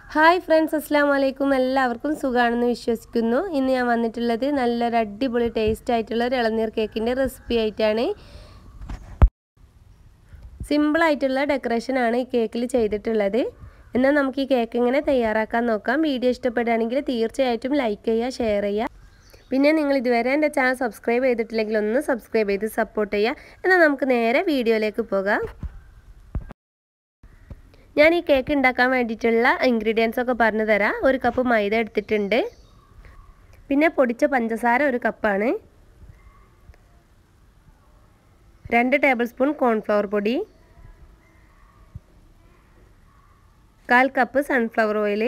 hi friends അസ്സാം വലൈക്കും എല്ലാവർക്കും സുഖമാണെന്ന് വിശ്വസിക്കുന്നു ഇന്ന് ഞാൻ വന്നിട്ടുള്ളത് നല്ലൊരു അടിപൊളി ടേസ്റ്റ് ആയിട്ടുള്ള ഒരു ഇളനീർ കേക്കിൻ്റെ റെസിപ്പി ആയിട്ടാണ് സിമ്പിളായിട്ടുള്ള ഡെക്കറേഷനാണ് ഈ കേക്കിൽ ചെയ്തിട്ടുള്ളത് എന്നാൽ നമുക്ക് ഈ കേക്ക് എങ്ങനെ തയ്യാറാക്കാൻ നോക്കാം വീഡിയോ ഇഷ്ടപ്പെടുകയാണെങ്കിൽ തീർച്ചയായിട്ടും ലൈക്ക് ചെയ്യുക ഷെയർ ചെയ്യുക പിന്നെ നിങ്ങൾ ഇതുവരെ എൻ്റെ ചാനൽ സബ്സ്ക്രൈബ് ചെയ്തിട്ടില്ലെങ്കിൽ ഒന്ന് സബ്സ്ക്രൈബ് ചെയ്ത് സപ്പോർട്ട് ചെയ്യുക എന്നാൽ നമുക്ക് നേരെ വീഡിയോയിലേക്ക് പോകാം ഞാൻ ഈ കേക്ക് ഉണ്ടാക്കാൻ വേണ്ടിയിട്ടുള്ള ഇൻഗ്രീഡിയൻസ് ഒക്കെ പറഞ്ഞു തരാം ഒരു കപ്പ് മൈദ എടുത്തിട്ടുണ്ട് പിന്നെ പൊടിച്ച പഞ്ചസാര ഒരു കപ്പാണ് രണ്ട് ടേബിൾ സ്പൂൺ കോൺഫ്ലവർ പൊടി കാൽ കപ്പ് സൺഫ്ലവർ ഓയിൽ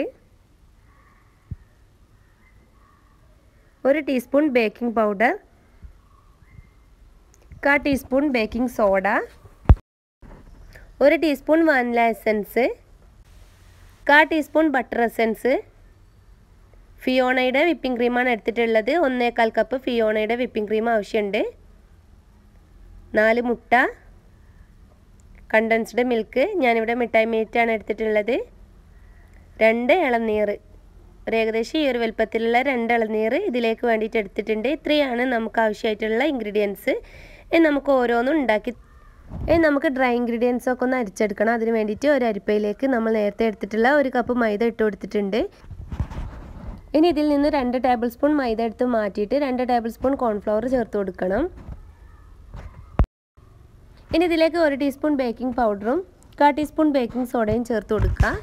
ഒരു ടീസ്പൂൺ ബേക്കിംഗ് പൗഡർ കാ ടീസ്പൂൺ ബേക്കിംഗ് സോഡ ഒരു ടീസ്പൂൺ വാനില എസൻസ് കാ ടീസ്പൂൺ ബട്ടർ എസൻസ് ഫിയോണയുടെ വിപ്പിംഗ് ക്രീമാണ് എടുത്തിട്ടുള്ളത് ഒന്നേകാൽ കപ്പ് ഫിയോണയുടെ വിപ്പിംഗ് ക്രീം ആവശ്യമുണ്ട് നാല് മുട്ട കണ്ടൻസ്ഡ് മിൽക്ക് ഞാനിവിടെ മിഠായി മീറ്റാണ് എടുത്തിട്ടുള്ളത് രണ്ട് ഇളനീർ ഒരു ഏകദേശം ഈ ഒരു വലുപ്പത്തിലുള്ള രണ്ട് ഇളനീർ ഇതിലേക്ക് വേണ്ടിയിട്ട് എടുത്തിട്ടുണ്ട് ഇത്രയാണ് നമുക്ക് ആവശ്യമായിട്ടുള്ള ഇൻഗ്രീഡിയൻസ് നമുക്ക് ഓരോന്നും ഉണ്ടാക്കി നമുക്ക് ഡ്രൈ ഇൻഗ്രീഡിയൻസ് ഒക്കെ ഒന്ന് അരിച്ചെടുക്കണം അതിന് വേണ്ടിയിട്ട് ഒരു അരിപ്പയിലേക്ക് നമ്മൾ നേരത്തെ എടുത്തിട്ടുള്ള ഒരു കപ്പ് മൈദ ഇട്ട് കൊടുത്തിട്ടുണ്ട് ഇനി ഇതിൽ നിന്ന് രണ്ട് ടേബിൾ സ്പൂൺ മൈദ എടുത്ത് മാറ്റിയിട്ട് രണ്ട് ടേബിൾ സ്പൂൺ കോൺഫ്ലവർ ചേർത്ത് കൊടുക്കണം ഇനി ഇതിലേക്ക് ഒരു ടീസ്പൂൺ ബേക്കിംഗ് പൗഡറും കാ ടീസ്പൂൺ ബേക്കിംഗ് സോഡയും ചേർത്ത് കൊടുക്കുക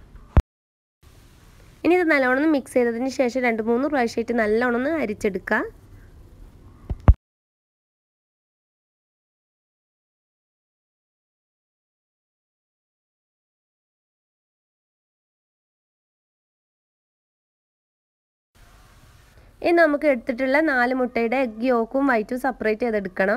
ഇനി ഇത് നല്ലോണം മിക്സ് ചെയ്തതിന് ശേഷം രണ്ട് മൂന്ന് പ്രാവശ്യമായിട്ട് നല്ലോണം ഒന്ന് അരിച്ചെടുക്കുക ഇനി നമുക്ക് എടുത്തിട്ടുള്ള നാല് മുട്ടയുടെ എഗ് യോക്കും വൈറ്റും സെപ്പറേറ്റ് ചെയ്തെടുക്കണം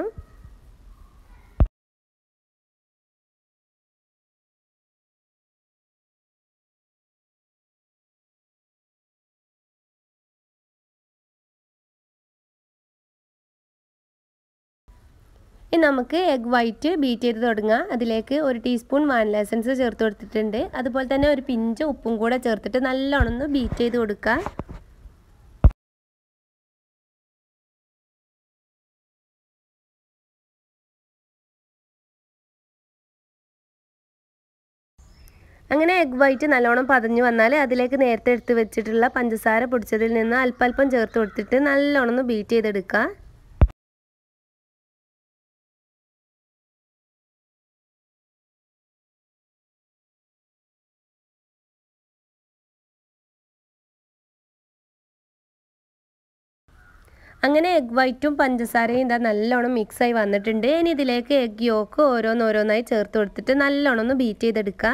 ഇനി നമുക്ക് എഗ് വൈറ്റ് ബീറ്റ് ചെയ്ത് തുടങ്ങാം അതിലേക്ക് ഒരു ടീസ്പൂൺ വാനില എസൻസ് ചേർത്ത് കൊടുത്തിട്ടുണ്ട് അതുപോലെ തന്നെ ഒരു പിഞ്ച് ഉപ്പും കൂടെ ചേർത്തിട്ട് നല്ലോണം ഒന്ന് ബീറ്റ് ചെയ്ത് കൊടുക്കുക അങ്ങനെ എഗ് വൈറ്റ് നല്ലോണം പതഞ്ഞു വന്നാൽ അതിലേക്ക് നേരത്തെ എടുത്ത് വെച്ചിട്ടുള്ള പഞ്ചസാര പൊടിച്ചതിൽ നിന്ന് അല്പല്പം ചേർത്ത് കൊടുത്തിട്ട് നല്ലോണം ഒന്ന് ബീറ്റ് ചെയ്തെടുക്കുക അങ്ങനെ എഗ് വൈറ്റും പഞ്ചസാരയും ഇതാ നല്ലോണം മിക്സായി വന്നിട്ടുണ്ട് ഇനി ഇതിലേക്ക് എഗ് യോക്ക് ഓരോന്നോരോന്നായി ചേർത്ത് കൊടുത്തിട്ട് നല്ലോണം ഒന്ന് ബീറ്റ് ചെയ്തെടുക്കുക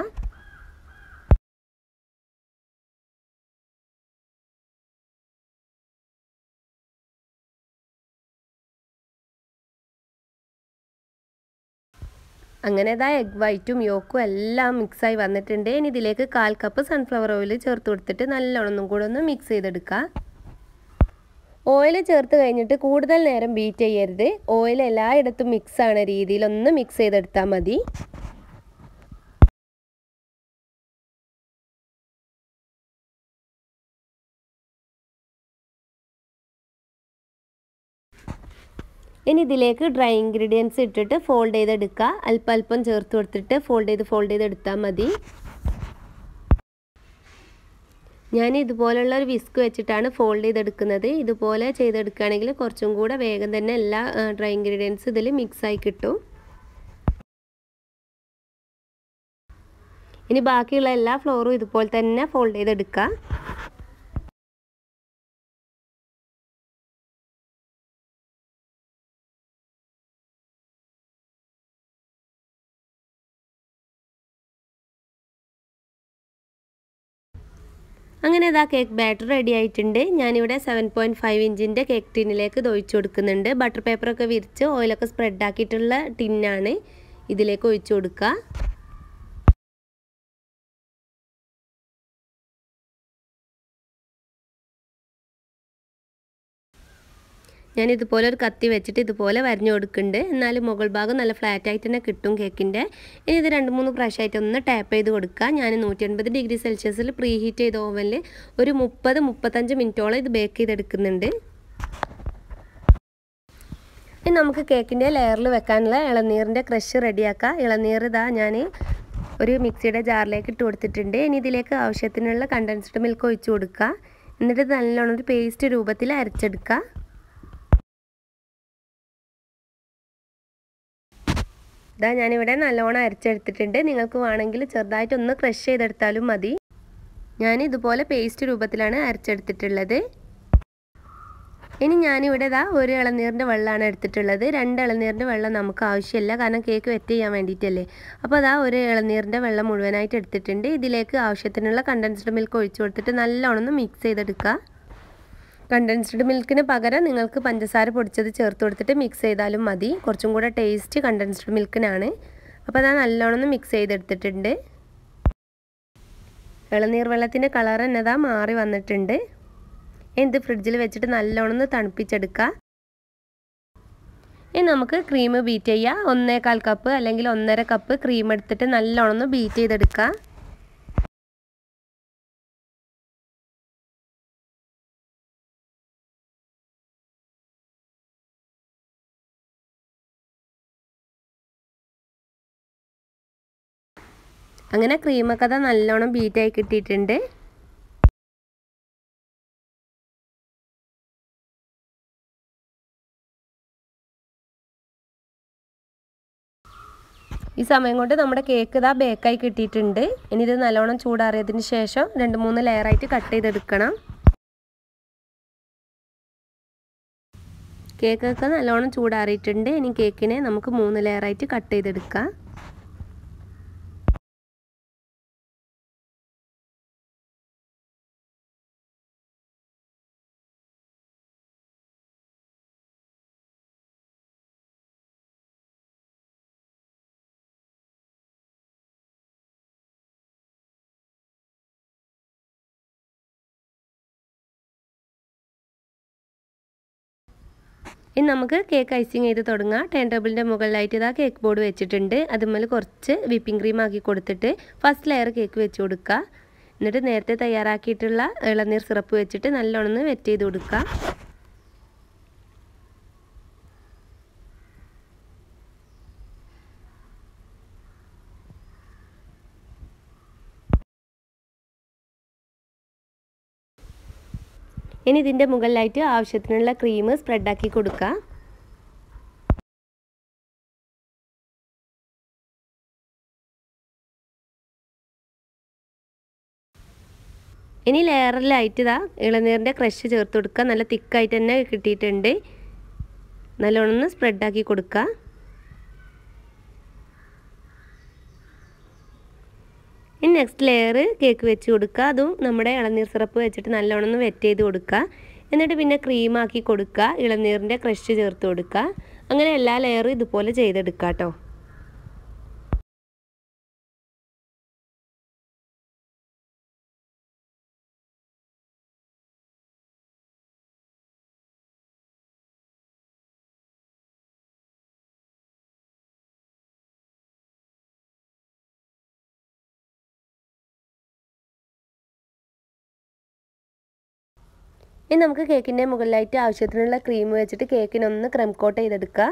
അങ്ങനെ ഇതാ എഗ് വൈറ്റും യോക്കും എല്ലാം മിക്സായി വന്നിട്ടുണ്ട് ഇനി ഇതിലേക്ക് കാൽ കപ്പ് സൺഫ്ലവർ ഓയിൽ ചേർത്ത് കൊടുത്തിട്ട് നല്ലോണം ഒന്നും കൂടെ ഒന്ന് മിക്സ് ചെയ്തെടുക്കുക ഓയിൽ ചേർത്ത് കഴിഞ്ഞിട്ട് കൂടുതൽ നേരം ബീറ്റ് ചെയ്യരുത് ഓയിൽ എല്ലായിടത്തും മിക്സ് ആണ രീതിയിൽ ഒന്ന് മിക്സ് ചെയ്തെടുത്താൽ മതി ഇനി ഇതിലേക്ക് ഡ്രൈ ഇൻഗ്രീഡിയൻസ് ഇട്ടിട്ട് ഫോൾഡ് ചെയ്തെടുക്കുക അല്പം അല്പം ചേർത്ത് കൊടുത്തിട്ട് ഫോൾഡ് ചെയ്ത് ഫോൾഡ് ചെയ്തെടുത്താൽ മതി ഞാൻ ഇതുപോലുള്ള ഒരു വിസ്ക് വെച്ചിട്ടാണ് ഫോൾഡ് ചെയ്തെടുക്കുന്നത് ഇതുപോലെ ചെയ്തെടുക്കുകയാണെങ്കിൽ കുറച്ചും കൂടെ വേഗം തന്നെ എല്ലാ ഡ്രൈ ഇൻഗ്രീഡിയൻസ് ഇതിൽ മിക്സായി കിട്ടും ഇനി ബാക്കിയുള്ള എല്ലാ ഫ്ലോറും ഇതുപോലെ തന്നെ ഫോൾഡ് ചെയ്തെടുക്കുക അങ്ങനെ ഇതാ കേക്ക് ബാറ്റർ റെഡി ആയിട്ടുണ്ട് ഞാനിവിടെ സെവൻ പോയിൻറ്റ് ഫൈവ് ഇഞ്ചിൻ്റെ കേക്ക് ടിന്നിലേക്ക് ഇത് കൊടുക്കുന്നുണ്ട് ബട്ടർ പേപ്പറൊക്കെ വിരിച്ച് ഓയിലൊക്കെ സ്പ്രെഡ് ആക്കിയിട്ടുള്ള ടിന്നാണ് ഇതിലേക്ക് ഒഴിച്ചു കൊടുക്കുക ഞാൻ ഇതുപോലെ ഒരു കത്തി വെച്ചിട്ട് ഇതുപോലെ വരഞ്ഞു കൊടുക്കുന്നുണ്ട് എന്നാലും മുകൾ ഭാഗം നല്ല ഫ്ലാറ്റ് ആയിട്ട് തന്നെ കിട്ടും കേക്കിൻ്റെ ഇനി ഇത് രണ്ട് മൂന്ന് പ്രാവശ്യമായിട്ട് ഒന്ന് ടാപ്പ് ചെയ്ത് കൊടുക്കുക ഞാൻ നൂറ്റി എൺപത് ഡിഗ്രി സെൽഷ്യസിൽ പ്രീ ഹീറ്റ് ചെയ്ത ഓവനിൽ ഒരു മുപ്പത് മുപ്പത്തഞ്ച് മിനിറ്റോളം ഇത് ബേക്ക് ചെയ്തെടുക്കുന്നുണ്ട് ഇനി നമുക്ക് കേക്കിൻ്റെ ലെയറിൽ വെക്കാനുള്ള ഇളനീറിൻ്റെ ക്രഷ് റെഡിയാക്കാം ഇളനീർ ഇതാ ഞാൻ ഒരു മിക്സിയുടെ ജാറിലേക്ക് ഇട്ട് കൊടുത്തിട്ടുണ്ട് ഇനി ഇതിലേക്ക് ആവശ്യത്തിനുള്ള കണ്ടൻസ്ഡ് മിൽക്ക് ഒഴിച്ചു കൊടുക്കുക എന്നിട്ട് നല്ലോണം ഒരു പേസ്റ്റ് രൂപത്തിൽ അരച്ചെടുക്കുക ഇതാ ഞാനിവിടെ നല്ലോണം അരച്ചെടുത്തിട്ടുണ്ട് നിങ്ങൾക്ക് വേണമെങ്കിൽ ചെറുതായിട്ടൊന്ന് ക്രഷ് ചെയ്തെടുത്താലും മതി ഞാൻ ഇതുപോലെ പേസ്റ്റ് രൂപത്തിലാണ് അരച്ചെടുത്തിട്ടുള്ളത് ഇനി ഞാനിവിടെ ഇതാ ഒരു ഇളനീറിൻ്റെ വെള്ളമാണ് എടുത്തിട്ടുള്ളത് രണ്ട് ഇളനീറിൻ്റെ വെള്ളം നമുക്ക് ആവശ്യമില്ല കാരണം കേക്ക് വെറ്റ് ചെയ്യാൻ വേണ്ടിയിട്ടല്ലേ അപ്പോൾ അതാ ഒരു ഇളനീറിൻ്റെ വെള്ളം മുഴുവനായിട്ട് എടുത്തിട്ടുണ്ട് ഇതിലേക്ക് ആവശ്യത്തിനുള്ള കണ്ടൻസ്ഡ് മിൽക്ക് ഒഴിച്ചു കൊടുത്തിട്ട് നല്ലോണം മിക്സ് ചെയ്തെടുക്കുക കണ്ടൻസ്ഡ് മിൽക്കിന് പകരം നിങ്ങൾക്ക് പഞ്ചസാര പൊടിച്ചത് ചേർത്ത് കൊടുത്തിട്ട് മിക്സ് ചെയ്താലും മതി കുറച്ചും കൂടെ ടേസ്റ്റ് കണ്ടൻസ്ഡ് മിൽക്കിനാണ് അപ്പോൾ അതാ നല്ലോണം മിക്സ് ചെയ്തെടുത്തിട്ടുണ്ട് ഇളനീർ വെള്ളത്തിൻ്റെ കളർ എന്നതാ മാറി വന്നിട്ടുണ്ട് ഇത് ഫ്രിഡ്ജിൽ വെച്ചിട്ട് നല്ലോണം തണുപ്പിച്ചെടുക്കുക ഇനി നമുക്ക് ക്രീം ബീറ്റ് ചെയ്യുക ഒന്നേകാൽ കപ്പ് അല്ലെങ്കിൽ ഒന്നര കപ്പ് ക്രീം എടുത്തിട്ട് നല്ലോണം ബീറ്റ് ചെയ്തെടുക്കുക അങ്ങനെ ക്രീമൊക്കെ അതാ നല്ലോണം ബീറ്റായി കിട്ടിയിട്ടുണ്ട് ഈ സമയം കൊണ്ട് നമ്മുടെ കേക്ക് ഇതാ ബേക്കായി കിട്ടിയിട്ടുണ്ട് ഇനി ഇത് നല്ലോണം ചൂടാറിയതിന് ശേഷം രണ്ട് മൂന്ന് ലെയറായിട്ട് കട്ട് ചെയ്തെടുക്കണം കേക്കൊക്കെ നല്ലോണം ചൂടാറിയിട്ടുണ്ട് ഇനി കേക്കിനെ നമുക്ക് മൂന്ന് ലെയറായിട്ട് കട്ട് ചെയ്തെടുക്കാം ഇനി നമുക്ക് കേക്ക് ഐസിങ് ചെയ്ത് തുടങ്ങാം ടേൺ ടേബിളിൻ്റെ മുകളിലായിട്ട് ഇതാ കേക്ക് ബോർഡ് വെച്ചിട്ടുണ്ട് അതുപോലെ കുറച്ച് വിപ്പിംഗ് ക്രീം ആക്കി കൊടുത്തിട്ട് ഫസ്റ്റ് ലെയർ കേക്ക് വെച്ച് കൊടുക്കുക എന്നിട്ട് നേരത്തെ തയ്യാറാക്കിയിട്ടുള്ള ഇളനീർ സിറപ്പ് വെച്ചിട്ട് നല്ലോണം വെറ്റ് ചെയ്ത് കൊടുക്കുക ഇനി ഇതിൻ്റെ മുകളിലായിട്ട് ആവശ്യത്തിനുള്ള ക്രീം സ്പ്രെഡാക്കി കൊടുക്കുക ഇനി ലെയറിലായിട്ട് ഇതാ ഇളനീറിൻ്റെ ക്രഷ് ചേർത്ത് കൊടുക്കുക നല്ല തിക്കായിട്ട് തന്നെ കിട്ടിയിട്ടുണ്ട് നല്ലോണം സ്പ്രെഡാക്കി കൊടുക്കുക ഇനി നെക്സ്റ്റ് ലെയർ കേക്ക് വെച്ച് കൊടുക്കുക അതും നമ്മുടെ ഇളനീർ സിറപ്പ് വെച്ചിട്ട് നല്ലോണം ഒന്ന് വെറ്റ് ചെയ്ത് കൊടുക്കുക എന്നിട്ട് പിന്നെ ക്രീം ആക്കി കൊടുക്കുക ഇളനീറിൻ്റെ ക്രഷ് ചേർത്ത് കൊടുക്കുക അങ്ങനെ എല്ലാ ലെയറും ഇതുപോലെ ചെയ്തെടുക്കുക കേട്ടോ ഇനി നമുക്ക് കേക്കിൻ്റെ മുകളിലായിട്ട് ആവശ്യത്തിനുള്ള ക്രീം വെച്ചിട്ട് കേക്കിനൊന്ന് ക്രം കോട്ട് ചെയ്തെടുക്കുക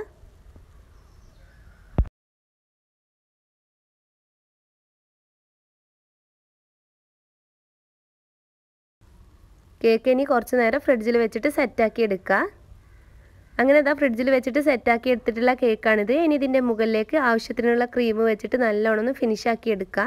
കേക്ക് ഇനി കുറച്ച് നേരം ഫ്രിഡ്ജിൽ വെച്ചിട്ട് സെറ്റാക്കി എടുക്കുക അങ്ങനെ ഇതാ ഫ്രിഡ്ജിൽ വെച്ചിട്ട് സെറ്റാക്കി എടുത്തിട്ടുള്ള കേക്കാണിത് ഇനി ഇതിൻ്റെ മുകളിലേക്ക് ആവശ്യത്തിനുള്ള ക്രീം വെച്ചിട്ട് നല്ലോണം ഫിനിഷ് ആക്കി എടുക്കുക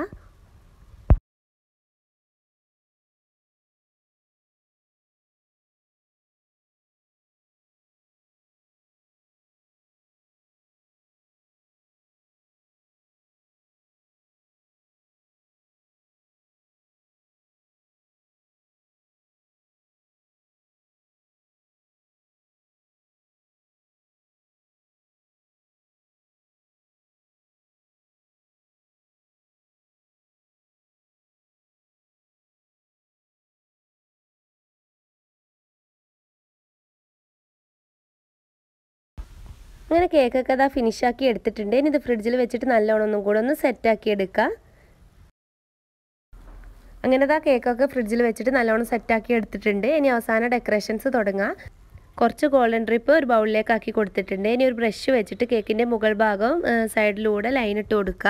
അങ്ങനെ കേക്കൊക്കെ അതാ ഫിനിഷാക്കി എടുത്തിട്ടുണ്ട് ഇനി ഇത് ഫ്രിഡ്ജിൽ വെച്ചിട്ട് നല്ലോണം ഒന്നും കൂടെ ഒന്ന് സെറ്റാക്കി എടുക്കുക അങ്ങനെ ഇതാ കേക്കൊക്കെ ഫ്രിഡ്ജിൽ വെച്ചിട്ട് നല്ലോണം സെറ്റാക്കി എടുത്തിട്ടുണ്ട് ഇനി അവസാന ഡെക്കറേഷൻസ് തുടങ്ങാം കുറച്ച് ഗോൾഡൻ ഡ്രിപ്പ് ഒരു ബൗളിലേക്ക് ആക്കി കൊടുത്തിട്ടുണ്ട് ഇനി ഒരു ബ്രഷ് വെച്ചിട്ട് കേക്കിൻ്റെ മുകൾ ഭാഗം സൈഡിലൂടെ ലൈൻ ഇട്ട് കൊടുക്കുക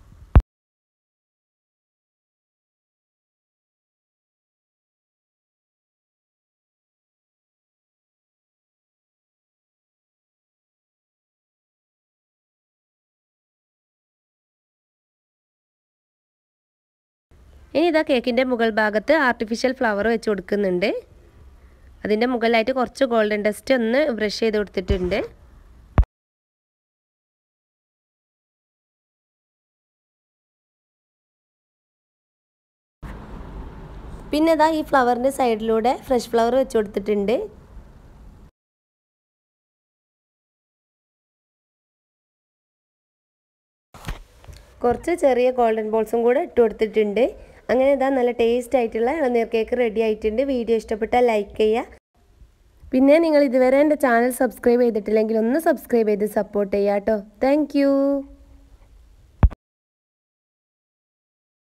ഇനി ഇതാ കേക്കിൻ്റെ മുകൾ ഭാഗത്ത് ആർട്ടിഫിഷ്യൽ ഫ്ലവർ വെച്ച് കൊടുക്കുന്നുണ്ട് അതിൻ്റെ മുകളിലായിട്ട് കുറച്ച് ഗോൾഡൻ ഡസ്റ്റ് ഒന്ന് ബ്രഷ് ചെയ്ത് കൊടുത്തിട്ടുണ്ട് പിന്നെ ഇതാ ഈ ഫ്ലവറിൻ്റെ സൈഡിലൂടെ ഫ്രഷ് ഫ്ലവർ വെച്ച് കൊടുത്തിട്ടുണ്ട് കുറച്ച് ചെറിയ ഗോൾഡൻ ബോൾസും കൂടെ ഇട്ട് കൊടുത്തിട്ടുണ്ട് അങ്ങനെ ഇതാ നല്ല ടേസ്റ്റ് ആയിട്ടുള്ള ഇളനീർ കേക്ക് റെഡി ആയിട്ടുണ്ട് വീഡിയോ ഇഷ്ടപ്പെട്ടാൽ ലൈക്ക് ചെയ്യുക പിന്നെ നിങ്ങൾ ഇതുവരെ എൻ്റെ ചാനൽ സബ്സ്ക്രൈബ് ചെയ്തിട്ടില്ലെങ്കിൽ ഒന്ന് സബ്സ്ക്രൈബ് ചെയ്ത് സപ്പോർട്ട് ചെയ്യാം കേട്ടോ താങ്ക്